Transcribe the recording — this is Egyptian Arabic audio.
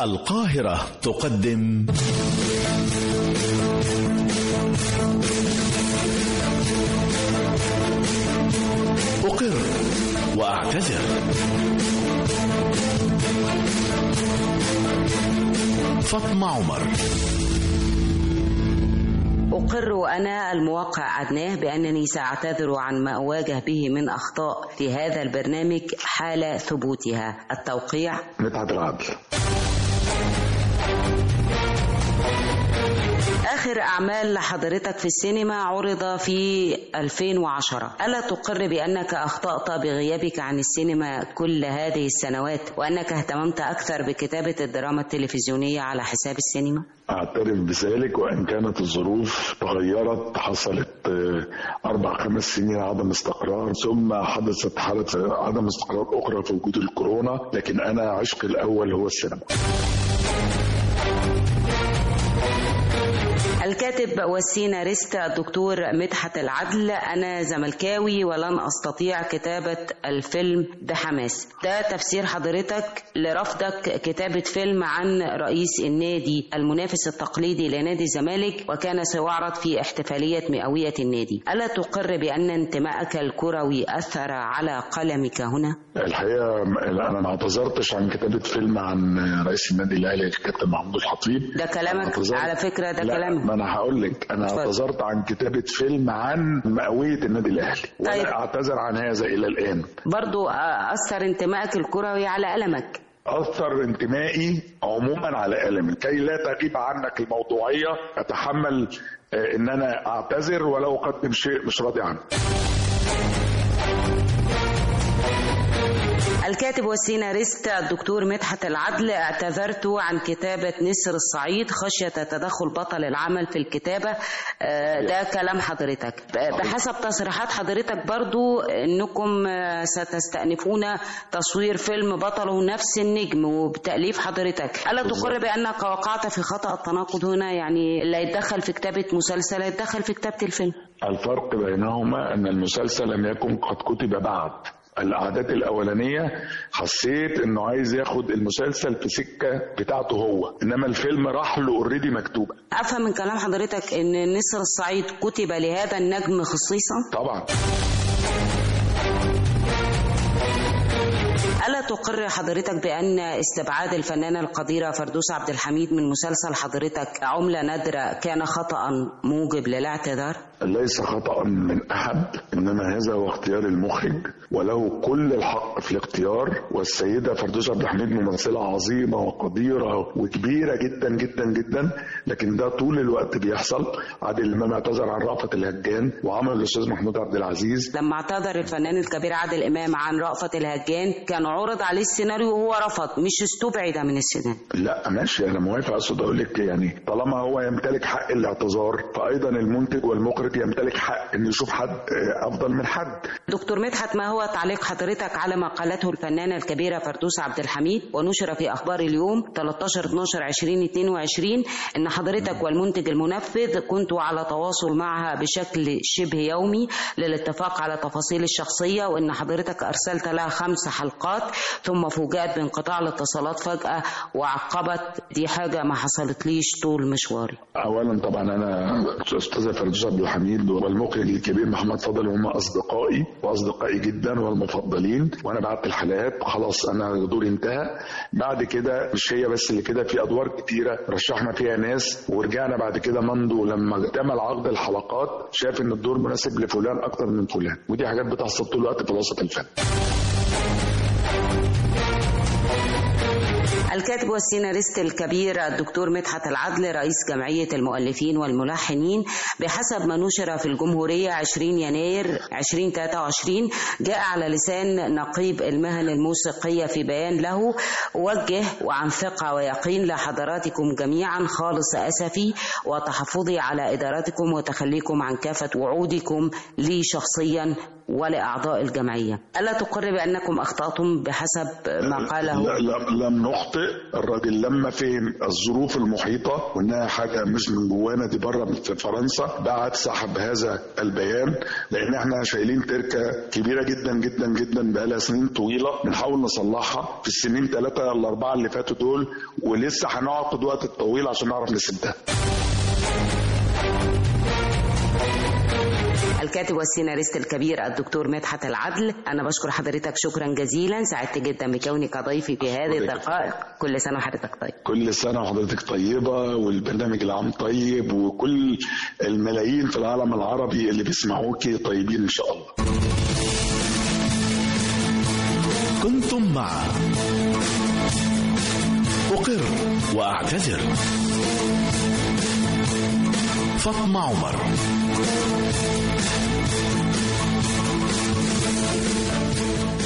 القاهرة تقدم أقر وأعتذر فاطمة عمر أقر أنا الموقع عدناه بأنني سأعتذر عن ما أواجه به من أخطاء في هذا البرنامج حال ثبوتها التوقيع مدحت العدل آخر أعمال حضرتك في السينما عرض في 2010 ألا تقر بأنك أخطأت بغيابك عن السينما كل هذه السنوات وأنك اهتممت أكثر بكتابة الدراما التلفزيونية على حساب السينما؟ أعترف بذلك وإن كانت الظروف تغيرت حصلت آه، أربع خمس سنين عدم استقرار ثم حدثت حالة عدم استقرار أخرى في وجود الكورونا لكن أنا عشقي الأول هو السينما الكاتب والسيناريست الدكتور مدحت العدل أنا زملكاوي ولن أستطيع كتابة الفيلم بحماس ده تفسير حضرتك لرفضك كتابة فيلم عن رئيس النادي المنافس التقليدي لنادي الزمالك وكان سيعرض في احتفالية مئوية النادي ألا تقر بأن انتمائك الكروي أثر على قلمك هنا؟ الحقيقة أنا ما اعتذرتش عن كتابة فيلم عن رئيس النادي الأهلي الكابتن محمود الخطيب ده كلامك اعتذرت. على فكرة ده لا كلامك ما انا هقول لك انا اتفضل. اعتذرت عن كتابه فيلم عن مئويه النادي الاهلي طيب. وانا اعتذر عن هذا الى الان برضو أثر انتمائك الكروي على ألمك اثر انتمائي عموما على المي كي لا تغيب عنك الموضوعيه اتحمل آه، ان انا اعتذر ولو اقدم شيء مش راضي عنه الكاتب والسيناريست الدكتور مدحت العدل اعتذرت عن كتابة نسر الصعيد خشية تدخل بطل العمل في الكتابة آه، ده كلام حضرتك ب- بحسب تصريحات حضرتك برضو انكم آه، ستستأنفون تصوير فيلم بطله نفس النجم وبتأليف حضرتك ألا تقر بأنك وقعت في خطأ التناقض هنا يعني لا يتدخل في كتابة مسلسل يتدخل في كتابة الفيلم الفرق بينهما ان المسلسل لم يكن قد كتب بعد الاعداد الاولانيه حسيت انه عايز ياخد المسلسل في سكه بتاعته هو انما الفيلم راح له اوريدي مكتوبه أفهم من كلام حضرتك أن نسر الصعيد كتب لهذا النجم خصيصا طبعا ألا تقر حضرتك بأن استبعاد الفنانة القديرة فردوس عبد الحميد من مسلسل حضرتك عملة نادرة كان خطأ موجب للاعتذار؟ ليس خطأ من أحد إنما هذا هو اختيار المخرج وله كل الحق في الاختيار والسيدة فردوس عبد الحميد ممثلة عظيمة وقديرة وكبيرة جدا جدا جدا لكن ده طول الوقت بيحصل عادل إمام اعتذر عن رأفت الهجان وعمل الأستاذ محمود عبد العزيز لما اعتذر الفنان الكبير عادل إمام عن رأفت الهجان كان عرض عليه السيناريو وهو رفض مش استبعد من السيناريو لا ماشي أنا موافق أقصد أقول لك يعني طالما هو يمتلك حق الاعتذار فأيضا المنتج والمخرج يمتلك حق إنه يشوف حد آه، أفضل من حد دكتور مدحت ما هو تعليق حضرتك على ما قالته الفنانة الكبيرة فردوس عبد الحميد ونشر في أخبار اليوم 13 12 2022 إن حضرتك والمنتج المنفذ كنتوا على تواصل معها بشكل شبه يومي للاتفاق على تفاصيل الشخصية وإن حضرتك أرسلت لها خمس حلقات ثم فوجئت بانقطاع الاتصالات فجأة وعقبت دي حاجة ما حصلتليش طول مشواري اولا طبعا انا استاذه فردوس عبد الحميد والمخرج الكبير محمد فضل هم اصدقائي واصدقائي جدا والمفضلين وانا بعت الحلقات خلاص انا دوري انتهى بعد كده مش هي بس اللي كده في ادوار كتيره رشحنا فيها ناس ورجعنا بعد كده مندو لما اكتمل عقد الحلقات شاف ان الدور مناسب لفلان اكتر من فلان ودي حاجات بتحصل طول الوقت في وسط الفن الكاتب والسيناريست الكبير الدكتور مدحت العدل رئيس جمعية المؤلفين والملحنين بحسب ما نشر في الجمهورية 20 يناير 2023 جاء على لسان نقيب المهن الموسيقية في بيان له وجه وعن ثقة ويقين لحضراتكم جميعا خالص أسفي وتحفظي على إدارتكم وتخليكم عن كافة وعودكم لي شخصيا ولأعضاء الجمعية ألا تقر بأنكم أخطأتم بحسب ما قاله لا لم, لم نخطئ مخطئ الراجل لما فهم الظروف المحيطة وانها حاجة مش من جوانا دي بره في فرنسا بعد سحب هذا البيان لان احنا شايلين تركة كبيرة جدا جدا جدا بقالها سنين طويلة بنحاول نصلحها في السنين ثلاثة الأربعة اللي فاتوا دول ولسه هنقعد وقت طويل عشان نعرف نسدها الكاتب والسيناريست الكبير الدكتور مدحت العدل أنا بشكر حضرتك شكرا جزيلا سعدت جدا بكونك ضيفي في هذه الدقائق كل سنة وحضرتك طيب كل سنة وحضرتك طيبة والبرنامج العام طيب وكل الملايين في العالم العربي اللي بيسمعوكي طيبين إن شاء الله كنتم مع أقر وأعتذر فاطمة عمر